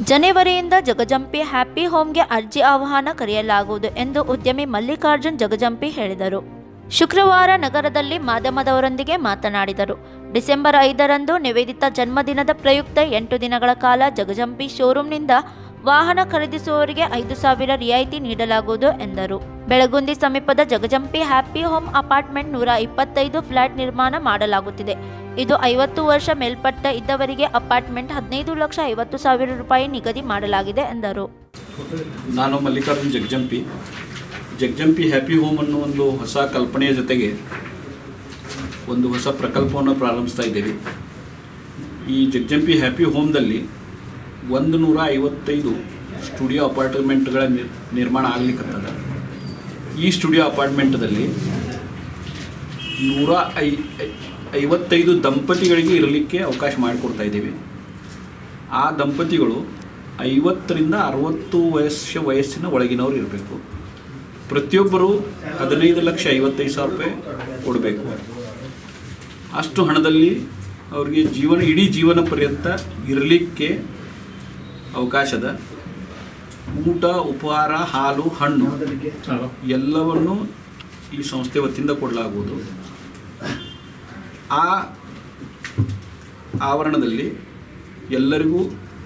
ಜನವರಿಯಿಂದ ಜಗಜಂಪಿ ಹ್ಯಾಪಿ ಹೋಮ್ಗೆ ಅರ್ಜಿ ಆಹ್ವಾನ ಕರೆಯಲಾಗುವುದು ಎಂದು ಉದ್ಯಮಿ ಮಲ್ಲಿಕಾರ್ಜುನ್ ಜಗಜಂಪಿ ಹೇಳಿದರು ಶುಕ್ರವಾರ ನಗರದಲ್ಲಿ ಮಾಧ್ಯಮದವರೊಂದಿಗೆ ಮಾತನಾಡಿದರು ಡಿಸೆಂಬರ್ ಐದರಂದು ನಿವೇದಿತ ಜನ್ಮದಿನದ ಪ್ರಯುಕ್ತ ಎಂಟು ದಿನಗಳ ಕಾಲ ಜಗಜಂಪಿ ಶೋರೂಮ್ನಿಂದ ವಾಹನ ಖರೀದಿಸುವವರಿಗೆ ಐದು ಸಾವಿರ ರಿಯಾಯಿತಿ ನೀಡಲಾಗುವುದು ಎಂದರು ಬೆಳಗುಂದಿ ಸಮೀಪದ ಜಗಜಂಪಿ ಹ್ಯಾಪಿ ಹೋಮ್ ಅಪಾರ್ಟ್ಮೆಂಟ್ ನೂರ ಇಪ್ಪತ್ತೈದು ಫ್ಲಾಟ್ ನಿರ್ಮಾಣ ಮಾಡಲಾಗುತ್ತಿದೆ ಇದು ಐವತ್ತು ವರ್ಷ ಮೇಲ್ಪಟ್ಟ ಇದ್ದವರಿಗೆ ಅಪಾರ್ಟ್ಮೆಂಟ್ ಹದಿನೈದು ಲಕ್ಷ ಐವತ್ತು ಸಾವಿರ ರೂಪಾಯಿ ನಿಗದಿ ಮಾಡಲಾಗಿದೆ ಎಂದರು ನಾನು ಮಲ್ಲಿಕಾರ್ಜುನ್ ಜಗಜಂಪಿ ಜಗಜಂಪಿ ಹ್ಯಾಪಿ ಹೋಮ್ ಅನ್ನೋ ಒಂದು ಹೊಸ ಕಲ್ಪನೆಯ ಜೊತೆಗೆ ಒಂದು ಹೊಸ ಪ್ರಕಲ್ಪವನ್ನು ಪ್ರಾರಂಭಿಸ್ತಾ ಇದ್ದೇವೆ ಈ ಜಗಜಂಪಿ ಹ್ಯಾಪಿ ಹೋಮ್ದಲ್ಲಿ ಒಂದು ನೂರ ಐವತ್ತೈದು ಸ್ಟುಡಿಯೋ ಅಪಾರ್ಟ್ಮೆಂಟ್ಗಳ ನಿರ್ ನಿರ್ಮಾಣ ಆಗ್ಲಿಕ್ಕತ್ತದ ಈ ಸ್ಟುಡಿಯೋ ಅಪಾರ್ಟ್ಮೆಂಟ್ದಲ್ಲಿ ನೂರ ಐ ಐ- ಐವತ್ತೈದು ದಂಪತಿಗಳಿಗೆ ಇರಲಿಕ್ಕೆ ಅವಕಾಶ ಮಾಡಿಕೊಡ್ತಾ ಇದ್ದೀವಿ ಆ ದಂಪತಿಗಳು ಐವತ್ತರಿಂದ ಅರವತ್ತು ವಯಸ್ಸು ವಯಸ್ಸಿನ ಒಳಗಿನವರು ಇರಬೇಕು ಪ್ರತಿಯೊಬ್ಬರು ಹದಿನೈದು ಲಕ್ಷ ಐವತ್ತೈದು ಸಾವಿರ ರೂಪಾಯಿ ಕೊಡಬೇಕು ಅಷ್ಟು ಹಣದಲ್ಲಿ ಅವರಿಗೆ ಜೀವನ ಇಡೀ ಜೀವನ ಪರ್ಯಂತ ಇರಲಿಕ್ಕೆ ಅವಕಾಶದ ಊಟ ಉಪಹಾರ ಹಾಲು ಹಣ್ಣು ಎಲ್ಲವನ್ನು ಈ ಸಂಸ್ಥೆ ವತಿಯಿಂದ ಕೊಡಲಾಗುವುದು ಆ ಆವರಣದಲ್ಲಿ ಎಲ್ಲರಿಗೂ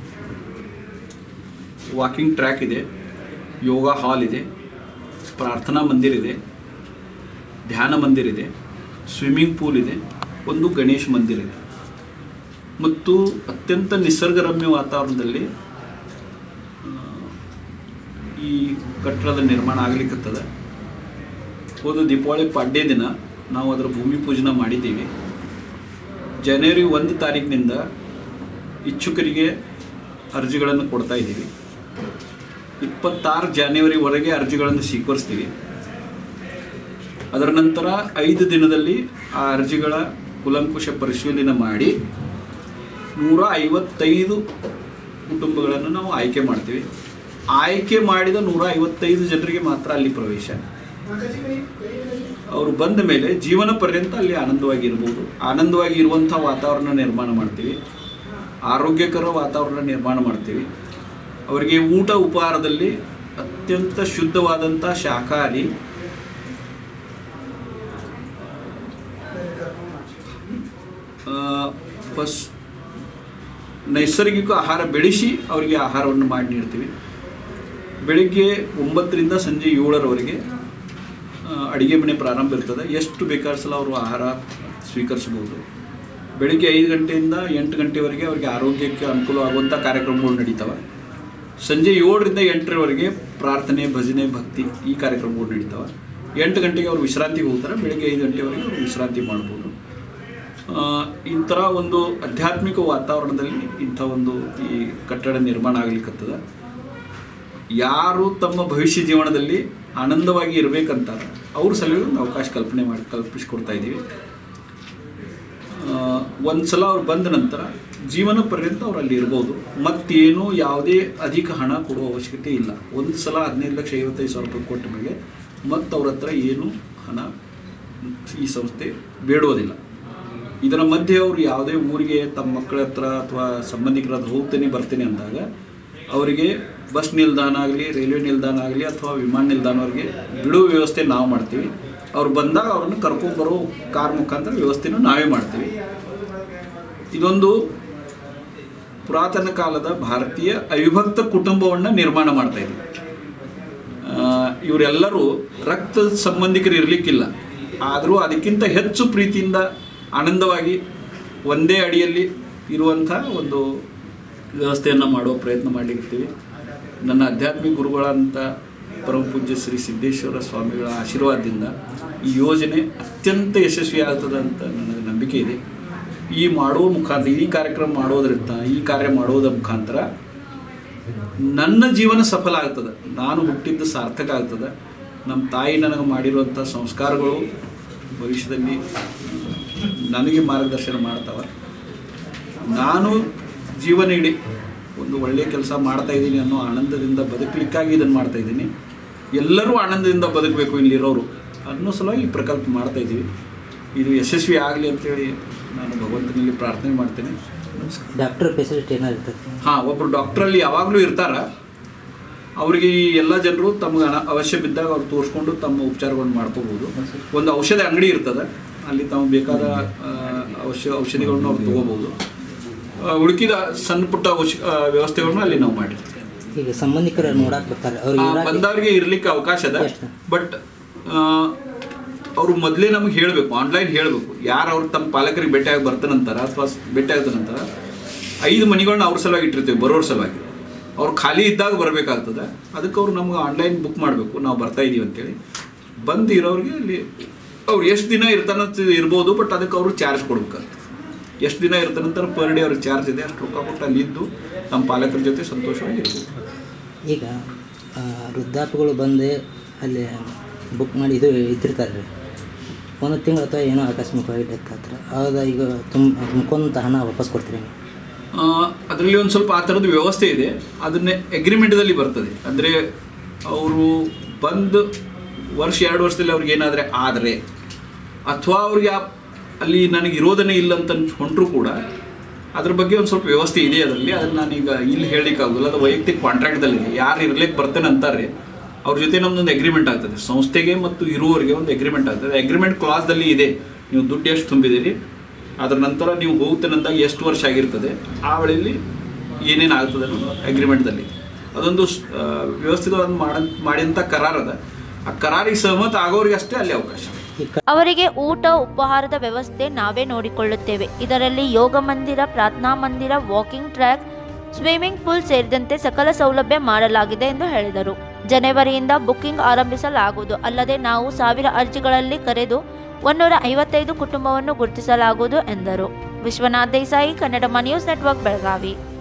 ವಾಕಿಂಗ್ ಟ್ರ್ಯಾಕ್ ಇದೆ ಯೋಗ ಹಾಲ್ ಇದೆ ಪ್ರಾರ್ಥನಾ ಮಂದಿರ ಇದೆ ಧ್ಯಾನ ಮಂದಿರ ಇದೆ ಸ್ವಿಮ್ಮಿಂಗ್ ಪೂಲ್ ಇದೆ ಒಂದು ಗಣೇಶ್ ಮಂದಿರ ಇದೆ ಮತ್ತು ಅತ್ಯಂತ ನಿಸರ್ಗರಮ್ಯ ವಾತಾವರಣದಲ್ಲಿ ಆ, ಈ ಕಟ್ಟಡದ ನಿರ್ಮಾಣ ಆಗ್ಲಿಕ್ಕತ್ತದ ಹೋದ ದೀಪಾವಳಿ ಪಾಡ್ಯ ದಿನ ನಾವು ಅದರ ಭೂಮಿ ಪೂಜನ ಮಾಡಿದ್ದೀವಿ ಜನವರಿ ಒಂದು ತಾರೀಕಿನಿಂದ ಇಚ್ಛುಕರಿಗೆ ಅರ್ಜಿಗಳನ್ನು ಕೊಡ್ತಾ ಇದ್ದೀವಿ ಇಪ್ಪತ್ತಾರು ಜಾನ್ವರಿವರೆಗೆ ಅರ್ಜಿಗಳನ್ನು ಸ್ವೀಕರಿಸ್ತೀವಿ ಅದರ ನಂತರ ಐದು ದಿನದಲ್ಲಿ ಆ ಅರ್ಜಿಗಳ ಕುಲಂಕುಷ ಪರಿಶೀಲನೆ ಮಾಡಿ ನೂರ ಐವತ್ತೈದು ಕುಟುಂಬಗಳನ್ನು ನಾವು ಆಯ್ಕೆ ಮಾಡ್ತೀವಿ ಆಯ್ಕೆ ಮಾಡಿದ ನೂರ ಐವತ್ತೈದು ಜನರಿಗೆ ಮಾತ್ರ ಅಲ್ಲಿ ಪ್ರವೇಶ ಅವರು ಬಂದ ಮೇಲೆ ಜೀವನ ಪರ್ಯಂತ ಅಲ್ಲಿ ಆನಂದವಾಗಿ ಇರ್ಬೋದು ಆನಂದವಾಗಿ ಇರುವಂಥ ವಾತಾವರಣ ನಿರ್ಮಾಣ ಮಾಡ್ತೀವಿ ಆರೋಗ್ಯಕರ ವಾತಾವರಣ ನಿರ್ಮಾಣ ಮಾಡ್ತೀವಿ ಅವರಿಗೆ ಊಟ ಉಪಹಾರದಲ್ಲಿ ಅತ್ಯಂತ ಶುದ್ಧವಾದಂಥ ಶಾಕಾಹಾರಿ ಫಸ್ ನೈಸರ್ಗಿಕ ಆಹಾರ ಬೆಳೆಸಿ ಅವರಿಗೆ ಆಹಾರವನ್ನು ಮಾಡಿ ನೀಡ್ತೀವಿ ಬೆಳಿಗ್ಗೆ ಒಂಬತ್ತರಿಂದ ಸಂಜೆ ಏಳರವರೆಗೆ ಅಡುಗೆ ಮನೆ ಪ್ರಾರಂಭ ಇರ್ತದೆ ಎಷ್ಟು ಬೇಕಾದ ಸಲ ಅವರು ಆಹಾರ ಸ್ವೀಕರಿಸಬಹುದು ಬೆಳಿಗ್ಗೆ ಐದು ಗಂಟೆಯಿಂದ ಎಂಟು ಗಂಟೆವರೆಗೆ ಅವರಿಗೆ ಆರೋಗ್ಯಕ್ಕೆ ಅನುಕೂಲ ಆಗುವಂಥ ಕಾರ್ಯಕ್ರಮಗಳು ನಡೀತವೆ ಸಂಜೆ ಏಳರಿಂದ ಎಂಟರವರೆಗೆ ಪ್ರಾರ್ಥನೆ ಭಜನೆ ಭಕ್ತಿ ಈ ಕಾರ್ಯಕ್ರಮಗಳು ನಡೀತವೆ ಎಂಟು ಗಂಟೆಗೆ ಅವರು ವಿಶ್ರಾಂತಿಗೆ ಹೋಗ್ತಾರೆ ಬೆಳಿಗ್ಗೆ ಐದು ಗಂಟೆವರೆಗೆ ಅವರು ವಿಶ್ರಾಂತಿ ಮಾಡ್ಬೋದು ಆ, ಈ ಥರ ಒಂದು ಆಧ್ಯಾತ್ಮಿಕ ವಾತಾವರಣದಲ್ಲಿ ಇಂಥ ಒಂದು ಈ ಕಟ್ಟಡ ನಿರ್ಮಾಣ ಆಗ್ಲಿಕ್ಕತ್ತದ ಯಾರು ತಮ್ಮ ಭವಿಷ್ಯ ಜೀವನದಲ್ಲಿ ಆನಂದವಾಗಿ ಇರಬೇಕಂತಾರೆ ಅವ್ರ ಸಲುವಾಗಿ ಒಂದು ಅವಕಾಶ ಕಲ್ಪನೆ ಮಾಡಿ ಕಲ್ಪಿಸ್ಕೊಡ್ತಾ ಇದ್ದೀವಿ ಒಂದು ಸಲ ಅವ್ರು ಬಂದ ನಂತರ ಜೀವನ ಪರ್ಯಂತ ಅವ್ರು ಅಲ್ಲಿ ಇರ್ಬೋದು ಮತ್ತೇನು ಯಾವುದೇ ಅಧಿಕ ಹಣ ಕೊಡುವ ಅವಶ್ಯಕತೆ ಇಲ್ಲ ಒಂದು ಸಲ ಹದಿನೈದು ಲಕ್ಷ ಐವತ್ತೈದು ಸಾವಿರ ರೂಪಾಯಿ ಕೊಟ್ಟ ಮೇಲೆ ಮತ್ತು ಅವ್ರ ಹತ್ರ ಏನು ಹಣ ಈ ಸಂಸ್ಥೆ ಬೇಡೋದಿಲ್ಲ ಇದರ ಮಧ್ಯೆ ಅವರು ಯಾವುದೇ ಊರಿಗೆ ತಮ್ಮ ಮಕ್ಕಳ ಹತ್ರ ಅಥವಾ ಸಂಬಂಧಿಕರ ಹತ್ರ ಹೋಗ್ತೇನೆ ಬರ್ತೇನೆ ಅಂದಾಗ ಅವರಿಗೆ ಬಸ್ ನಿಲ್ದಾಣ ಆಗಲಿ ರೈಲ್ವೆ ನಿಲ್ದಾಣ ಆಗಲಿ ಅಥವಾ ವಿಮಾನ ನಿಲ್ದಾಣವರೆಗೆ ಬಿಡುವ ವ್ಯವಸ್ಥೆ ನಾವು ಮಾಡ್ತೀವಿ ಅವ್ರು ಬಂದಾಗ ಅವ್ರನ್ನು ಕರ್ಕೊಂಡ್ಬರೋ ಕಾರ್ ಮುಖಾಂತರ ವ್ಯವಸ್ಥೆನೂ ನಾವೇ ಮಾಡ್ತೀವಿ ಇದೊಂದು ಪುರಾತನ ಕಾಲದ ಭಾರತೀಯ ಅವಿಭಕ್ತ ಕುಟುಂಬವನ್ನು ನಿರ್ಮಾಣ ಮಾಡ್ತಾ ಇದ್ದೀವಿ ಆ, ಇವರೆಲ್ಲರೂ ರಕ್ತ ಸಂಬಂಧಿಕರು ಇರಲಿಕ್ಕಿಲ್ಲ ಆದರೂ ಅದಕ್ಕಿಂತ ಹೆಚ್ಚು ಪ್ರೀತಿಯಿಂದ ಆನಂದವಾಗಿ ಒಂದೇ ಅಡಿಯಲ್ಲಿ ಇರುವಂಥ ಒಂದು ವ್ಯವಸ್ಥೆಯನ್ನು ಮಾಡುವ ಪ್ರಯತ್ನ ಮಾಡಲಿಕ್ಕಿರ್ತೀವಿ ನನ್ನ ಆಧ್ಯಾತ್ಮಿಕ ಗುರುಗಳಂತ ಪರಮ ಪೂಜ್ಯ ಶ್ರೀ ಸಿದ್ದೇಶ್ವರ ಸ್ವಾಮಿಗಳ ಆಶೀರ್ವಾದದಿಂದ ಈ ಯೋಜನೆ ಅತ್ಯಂತ ಯಶಸ್ವಿ ಆಗ್ತದೆ ಅಂತ ನನಗೆ ನಂಬಿಕೆ ಇದೆ ಈ ಮಾಡುವ ಮುಖಾಂತರ ಈ ಕಾರ್ಯಕ್ರಮ ಮಾಡೋದ್ರಿಂದ ಈ ಕಾರ್ಯ ಮಾಡೋದ್ರ ಮುಖಾಂತರ ನನ್ನ ಜೀವನ ಸಫಲ ಆಗ್ತದೆ ನಾನು ಹುಟ್ಟಿದ್ದು ಸಾರ್ಥಕ ಆಗ್ತದೆ ನಮ್ಮ ತಾಯಿ ನನಗೆ ಮಾಡಿರುವಂಥ ಸಂಸ್ಕಾರಗಳು ಭವಿಷ್ಯದಲ್ಲಿ ನನಗೆ ಮಾರ್ಗದರ್ಶನ ಮಾಡ್ತಾವೆ ನಾನು ಜೀವನ ಇಡೀ ಒಂದು ಒಳ್ಳೆಯ ಕೆಲಸ ಮಾಡ್ತಾ ಇದ್ದೀನಿ ಅನ್ನೋ ಆನಂದದಿಂದ ಬದುಕಲಿಕ್ಕಾಗಿ ಇದನ್ನು ಮಾಡ್ತಾ ಇದ್ದೀನಿ ಎಲ್ಲರೂ ಆನಂದದಿಂದ ಬದುಕಬೇಕು ಇಲ್ಲಿರೋರು ಅನ್ನೋ ಸಲುವಾಗಿ ಈ ಪ್ರಕಲ್ಪ ಮಾಡ್ತಾ ಇದ್ದೀವಿ ಇದು ಯಶಸ್ವಿ ಆಗಲಿ ಅಂತೇಳಿ ನಾನು ಭಗವಂತನಲ್ಲಿ ಪ್ರಾರ್ಥನೆ ಮಾಡ್ತೇನೆ ಡಾಕ್ಟರ್ ಫೆಸಿಲಿಟಿ ಏನಾರು ಇರ್ತದೆ ಹಾಂ ಒಬ್ಬರು ಡಾಕ್ಟ್ರಲ್ಲಿ ಯಾವಾಗಲೂ ಇರ್ತಾರ ಅವರಿಗೆ ಈ ಎಲ್ಲ ಜನರು ತಮ್ಗೆ ಅನ ಅವಶ್ಯ ಬಿದ್ದಾಗ ಅವ್ರು ತೋರಿಸ್ಕೊಂಡು ತಮ್ಮ ಉಪಚಾರಗಳನ್ನು ಮಾಡ್ಕೋಬೋದು ಒಂದು ಔಷಧ ಅಂಗಡಿ ಇರ್ತದೆ ಅಲ್ಲಿ ತಾವು ಬೇಕಾದ ಆ, ಔಷ ಔಷಧಿಗಳನ್ನ ಅವ್ರು ತೊಗೋಬೋದು ಉಳುಕಿದ ಸಣ್ಣ ಪುಟ್ಟ ಔಷ ಆ, ವ್ಯವಸ್ಥೆಗಳನ್ನ ಅಲ್ಲಿ ನಾವು ಮಾಡಿರ್ತೀವಿ ಈಗ ಸಂಬಂಧಿಕರು ನೋಡಕ್ಕೆ ಬರ್ತಾರೆ ಅವ್ರಿಗೆ ಆ, ಇರಾಕ್- ಬಂದವ್ರಿಗೆ ಇರ್ಲಿಕ್ಕೆ ಅವಕಾಶ ಅದ ಎಷ್ಟು? ಬಟ್ ಅವರು ಮೊದಲೇ ನಮಗೆ ಹೇಳಬೇಕು ಆನ್ಲೈನ್ ಹೇಳಬೇಕು ಯಾರು ಅವ್ರು ತಮ್ಮ ಪಾಲಕರಿಗೆ ಭೇಟಿಯಾಗಿ ಬರ್ತಾನಂತಾರ ಅಥವಾ ಭೇಟಿ ಆಗ್ತಾನಂತಾರ ಐದು ಮನೆಗಳನ್ನ ಅವ್ರ ಸಲುವಾಗಿ ಇಟ್ಟಿರ್ತೀವಿ ಬರೋರ ಸಲುವಾಗಿ ಅವ್ರು ಖಾಲಿ ಇದ್ದಾಗ ಬರಬೇಕಾಗ್ತದೆ ಅದಕ್ಕೆ ಅವ್ರು ನಮ್ಗೆ ಆನ್ಲೈನ್ ಬುಕ್ ಮಾಡಬೇಕು ನಾವು ಬರ್ತಾ ಇದೀವಿ ಅಂತೇಳಿ ಬಂದು ಇರೋರಿಗೆ ಅಲ್ಲಿ ಅವ್ರು ಎಷ್ಟು ದಿನ ಇರ್ತಾನಂತ ಇರ್ಬೋದು ಬಟ್ ಅದಕ್ಕೆ ಅವರು ಚಾರ್ಜ್ ಕೊಡ್ಬೇಕಾಗ್ತದೆ ಎಷ್ಟು ದಿನ ಇರ್ತಾನಂತಾರೆ ಪರ್ ಡೇ ಅವ್ರಿಗೆ ಚಾರ್ಜ್ ಇದೆ ಅಷ್ಟು ರೊಕ್ಕ ಕೊಟ್ಟು ಅಲ್ಲಿ ಇದ್ದು ನಮ್ಮ ಪಾಲಕರ ಜೊತೆ ಸಂತೋಷವಾಗಿ ಇರ್ಬೋದು ಈಗ ಆ, ವೃದ್ಧಾಪ್ಯಗಳು ಬಂದು ಅಲ್ಲಿ ಬುಕ್ ಮಾಡಿ ಇದು ಇಟ್ಟಿರ್ತಾರೆ ರೀ ಒಂದು ತಿಂಗಳು ಅಥವಾ ಏನೋ ಆಕಸ್ಮಿಕವಾಗಿ ಡೆತ್ ಆಗ್ತಾರೆ ಆವಾಗ ಈಗ ತುಂಬ ತುಂಬ್ಕೊಂತ ಹಣ ವಾಪಸ್ ಕೊಡ್ತೀರಿ ನೀವು ಅದರಲ್ಲಿ ಒಂದು ಸ್ವಲ್ಪ ಆ ಥರದ್ದು ವ್ಯವಸ್ಥೆ ಇದೆ ಅದನ್ನೇ ಅಗ್ರಿಮೆಂಟ್ದಲ್ಲಿ ಬರ್ತದೆ ಅಂದರೆ ಅವರು ಬಂದು ವರ್ಷ ಎರಡು ವರ್ಷದಲ್ಲಿ ಅವ್ರಿಗೆ ಏನಾದರೆ ಆದರೆ ಅಥವಾ ಅವ್ರಿಗೆ ಆ- ಅಲ್ಲಿ ನನಗೆ ಇರೋದನ್ನೇ ಇಲ್ಲ ಅಂತ ಹೊಂಟರು ಕೂಡ ಅದ್ರ ಬಗ್ಗೆ ಒಂದು ಸ್ವಲ್ಪ ವ್ಯವಸ್ಥೆ ಇದೆ ಅದರಲ್ಲಿ ಅದನ್ನು ನಾನೀಗ ಇಲ್ಲಿ ಹೇಳಲಿಕ್ಕಾಗೋದಿಲ್ಲ ಅದು ವೈಯಕ್ತಿಕ ಕಾಂಟ್ರಾಕ್ಟ್ದಲ್ಲಿದೆ ಯಾರು ಇರ್ಲಿಕ್ಕೆ ಬರ್ತೇನೆ ಅಂತಾರೆ ಅವ್ರ ಜೊತೆ ನಮ್ದೊಂದು ಅಗ್ರಿಮೆಂಟ್ ಆಗ್ತದೆ ಸಂಸ್ಥೆಗೆ ಮತ್ತು ಇರುವವರಿಗೆ ಒಂದು ಅಗ್ರಿಮೆಂಟ್ ಆಗ್ತದೆ ಅಗ್ರಿಮೆಂಟ್ ಕ್ಲಾಸ್ದಲ್ಲಿ ಇದೆ ನೀವು ದುಡ್ಡು ಎಷ್ಟು ತುಂಬಿದ್ದೀರಿ ಅದರ ನಂತರ ನೀವು ಹೋಗ್ತೇನಂದಾಗ ಎಷ್ಟು ವರ್ಷ ಆಗಿರ್ತದೆ ಆ ವೇಳೆಯಲ್ಲಿ ಏನೇನು ಆಗ್ತದೆ ಅನ್ನೋದು ಅಗ್ರಿಮೆಂಟ್ದಲ್ಲಿ ಅದೊಂದು ಸ್- ಆ, ವ್ಯವಸ್ಥಿತವಾದ ಮಾಡ ಮಾಡಿದಂಥ ಕರಾರ್ ಅದ ಆ ಕರಾರಿಗೆ ಸಹಮತ ಆಗೋರಿಗೆ ಅಷ್ಟೇ ಅಲ್ಲಿ ಅವಕಾಶ ಈ ಕ ಅವರಿಗೆ ಊಟ ಉಪಹಾರದ ವ್ಯವಸ್ಥೆ ನಾವೇ ನೋಡಿಕೊಳ್ಳುತ್ತೇವೆ ಇದರಲ್ಲಿ ಯೋಗ ಮಂದಿರ ಪ್ರಾರ್ಥನಾ ಮಂದಿರ ವಾಕಿಂಗ್ ಟ್ರ್ಯಾಕ್ ಸ್ವಿಮ್ಮಿಂಗ್ ಪೂಲ್ ಸೇರಿದಂತೆ ಸಕಲ ಸೌಲಭ್ಯ ಮಾಡಲಾಗಿದೆ ಎಂದು ಹೇಳಿದರು ಜನವರಿಯಿಂದ ಬುಕ್ಕಿಂಗ್ ಆರಂಭಿಸಲಾಗುವುದು ಅಲ್ಲದೆ ನಾವು ಸಾವಿರ ಅರ್ಜಿಗಳಲ್ಲಿ ಕರೆದು ಒನ್ನೂರ ಐವತ್ತೈದು ಕುಟುಂಬವನ್ನು ಗುರುತಿಸಲಾಗುವುದು ಎಂದರು ವಿಶ್ವನಾಥ್ ದೇಸಾಯಿ ಕನ್ನಡ ನ್ಯೂಸ್ ನೆಟ್ವರ್ಕ್ ಬೆಳಗಾವಿ